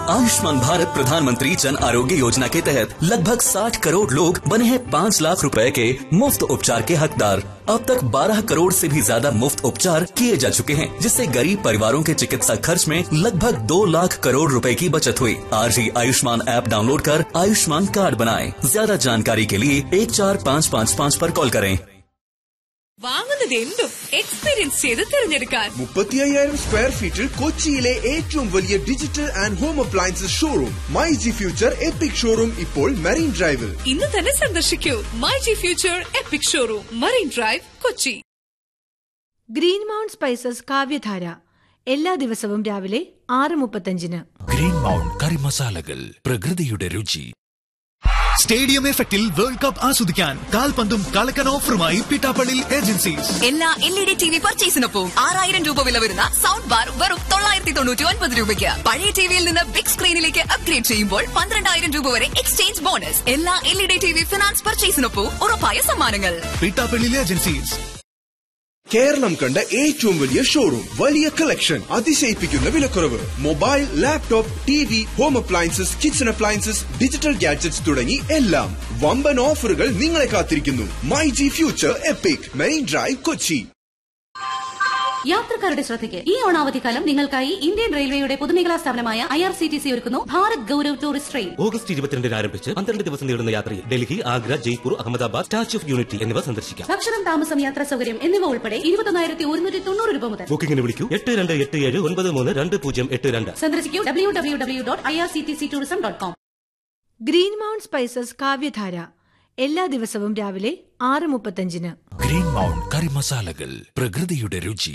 आयुष्मान भारत प्रधानमंत्री जन आरोग्य योजना के तहत लगभग 60 करोड़ लोग बने हैं 5 लाख रुपए के मुफ्त उपचार के हकदार अब तक 12 करोड़ से भी ज्यादा मुफ्त उपचार किए जा चुके हैं जिससे गरीब परिवारों के चिकित्सा खर्च में लगभग 2 लाख करोड़ रुपए की बचत हुई आज ही आयुष्मान ऐप डाउनलोड कर आयुष्मान कार्ड बनाएं ज्यादा जानकारी के लिए एक चार पाँच पाँच पाँच पर कॉल करें വാങ്ങുന്നത് എന്തും എക്സ്പീരിയൻസ് ചെയ്ത് തിരഞ്ഞെടുക്കാൻ മുപ്പത്തി അയ്യായിരം സ്ക്വയർ ഫീറ്റിൽ കൊച്ചിയിലെ ഏറ്റവും വലിയ digital and home appliances showroom My G future epic showroom ഇപ്പോൾ മെറീൻ ഡ്രൈവിൽ ഇന്ന് തന്നെ സന്ദർശിക്കൂ My G future epic showroom marine drive Kochi green mount spices Kavyadhara എല്ലാ ദിവസവും രാവിലെ ആറ് മുപ്പത്തഞ്ചിന് ഗ്രീൻ മൗണ്ട് കറി മസാലകൾ പ്രകൃതിയുടെ രുചി സ്റ്റേഡിയം എഫക്റ്റിൽ വേൾഡ് കപ്പ് ആസ്വദിക്കാൻ കാൽപന്തും കളക്കൻ ഓഫറുമായി പിട്ടാപ്പള്ളി ഏജൻസീസ് എല്ലാ L E D T V പർച്ചേസിനൊപ്പം ആറായിരം രൂപ വില വരുന്ന സൗണ്ട് ബാർ വെറും തൊള്ളായിരത്തി തൊണ്ണൂറ്റി ഒൻപത് രൂപയ്ക്ക് പഴയ ടിവിയിൽ നിന്ന് ബിഗ് സ്ക്രീനിലേക്ക് അപ്ഗ്രേഡ് ചെയ്യുമ്പോൾ പന്ത്രണ്ടായിരം രൂപ വരെ എക്സ്ചേഞ്ച് ബോണസ് എല്ലാ L E D T V finance പർച്ചേസിനൊപ്പം ഉറപ്പായ സമ്മാനങ്ങൾ പിട്ടാപ്പള്ളി ഏജൻസീസ് കേരളം കണ്ട ഏറ്റവും വലിയ ഷോറൂം വലിയ കളക്ഷൻ അതിശയിപ്പിക്കുന്ന വിലക്കുറവ് mobile laptop T V home appliances kitchen appliances digital gadgets തുടങ്ങി എല്ലാം വമ്പൻ ഓഫറുകൾ നിങ്ങളെ കാത്തിരിക്കുന്നു My G future epic main drive Kochi യാത്രക്കാരുടെ ശ്രദ്ധയ്ക്ക് ഈ ഓണാവധിക്കാലം നിങ്ങൾക്കായി ഇന്ത്യൻ റെയിൽവേയുടെ പൊതുമേഖലാ സ്ഥാപനമായ I R C T C ഒരുക്കുന്നു Bharat Gaurav tourist train August ഇരുപത്തിരണ്ടിന് ആരംഭിച്ച് പന്ത്രണ്ട് ദിവസം നീളുന്ന യാത്രയിൽ Delhi Agra Jaipur Ahmedabad statue of unity എന്നിവ സന്ദർശിക്കാം ഭക്ഷണം താമസം യാത്രാ സൗകര്യം എന്നിവ ഉൾപ്പെടെ ഇരുപത്തൊന്നായിരത്തി ഒരുന്നൂറ്റി തൊണ്ണൂറ് രൂപ മുതൽ ബുക്കിംഗിന് വിളിക്കൂ എട്ട് രണ്ട് എട്ട് ഏഴ് ഒൻപത് മൂന്ന് രണ്ട് പൂജ്യം എട്ട് രണ്ട് സന്ദർശിക്കൂ W W W dot I R C T C tourism dot com green mount spices Kavyadhara എല്ലാ ദിവസവും രാവിലെ ആറ് മുപ്പത്തഞ്ചിന് ഗ്രീൻ മൗണ്ട് കറി മസാലകൾ പ്രകൃതിയുടെ രുചി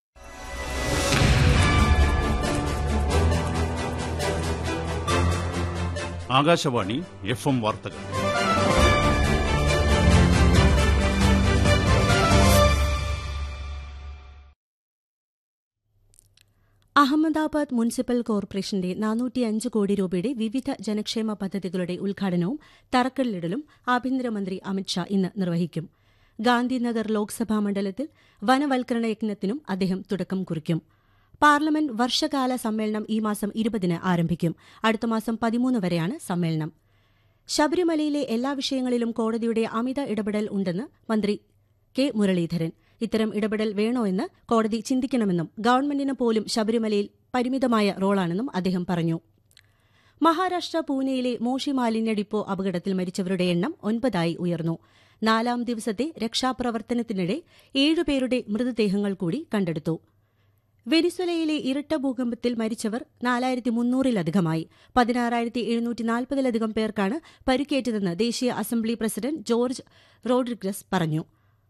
ആകാശവാണി എഫ് എം വാർത്തകൾ അഹമ്മദാബാദ് മുനിസിപ്പൽ കോർപ്പറേഷന്റെ നാനൂറ്റി അഞ്ച് കോടി രൂപയുടെ വിവിധ ജനക്ഷേമ പദ്ധതികളുടെ ഉദ്ഘാടനവും തറക്കല്ലിടലും ആഭ്യന്തരമന്ത്രി അമിത്ഷാ ഇന്ന് നിർവഹിക്കും ഗാന്ധിനഗർ ലോക്സഭാ മണ്ഡലത്തിൽ വനവൽക്കരണ യജ്ഞത്തിനും അദ്ദേഹം തുടക്കം കുറിക്കും പാർലമെന്റ് വർഷകാല സമ്മേളനം ഈ മാസം ഇരുപതിന് ആരംഭിക്കും അടുത്ത മാസം പതിമൂന്ന് വരെയാണ് സമ്മേളനം ശബരിമലയിലെ എല്ലാ വിഷയങ്ങളിലും കോടതിയുടെ അമിത ഇടപെടൽ ഉണ്ടെന്ന് മന്ത്രി കെ മുരളീധരൻ ഇത്തരം ഇടപെടൽ വേണോ എന്ന് കോടതി ചിന്തിക്കണമെന്നും ഗവൺമെന്റിന് പോലും ശബരിമലയിൽ പരിമിതമായ റോളാണെന്നും അദ്ദേഹം പറഞ്ഞു മഹാരാഷ്ട്ര പൂനെയിലെ മോഷി മാലിന്യ ഡിപ്പോ അപകടത്തിൽ മരിച്ചവരുടെ എണ്ണം ഒൻപതായി ഉയർന്നു നാലാം ദിവസത്തെ രക്ഷാപ്രവർത്തനത്തിനിടെ ഏഴുപേരുടെ മൃതദേഹങ്ങൾ കൂടി കണ്ടെടുത്തു വെനിസ്വലയിലെ ഇരട്ട ഭൂകമ്പത്തിൽ മരിച്ചവർ നാലായിരത്തി മുന്നൂറിലധികമായി പതിനാറായിരത്തി എഴുന്നൂറ്റി നാൽപ്പതിലധികം പേർക്കാണ് പരിക്കേറ്റതെന്ന് ദേശീയ അസംബ്ലി പ്രസിഡന്റ് ജോർജ് റോഡ്രിഗ്രസ് പറഞ്ഞു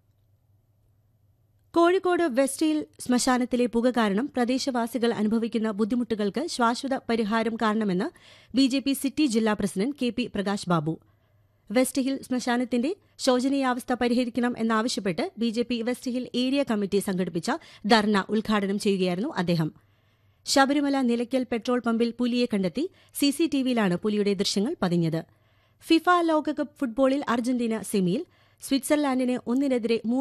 കോഴിക്കോട് വെസ്റ്റ് ഹിൽ ശ്മശാനത്തിലെ പുക കാരണം പ്രദേശവാസികൾ അനുഭവിക്കുന്ന ബുദ്ധിമുട്ടുകൾക്ക് ശാശ്വത പരിഹാരം കാണണമെന്ന് ബിജെപി സിറ്റി ജില്ലാ president K P Prakash Babu west hill ശ്മശാനത്തിന്റെ ശോചനീയാവസ്ഥ പരിഹരിക്കണം എന്നാവശ്യപ്പെട്ട് BJP west hill area committee സംഘടിപ്പിച്ച ധർണ ഉദ്ഘാടനം ചെയ്യുകയായിരുന്നു അദ്ദേഹം ശബരിമല നിലയ്ക്കൽ പെട്രോൾ പമ്പിൽ പുലിയെ കണ്ടെത്തി സിസിടിവിയിലാണ് പുലിയുടെ ദൃശ്യങ്ങൾ പതിഞ്ഞത് ഫിഫ ലോകകപ്പ് ഫുട്ബോളിൽ അർജന്റീന സെമിയിൽ സ്വിറ്റ്സർലാൻഡിനെ ഒന്നിനെതിരെ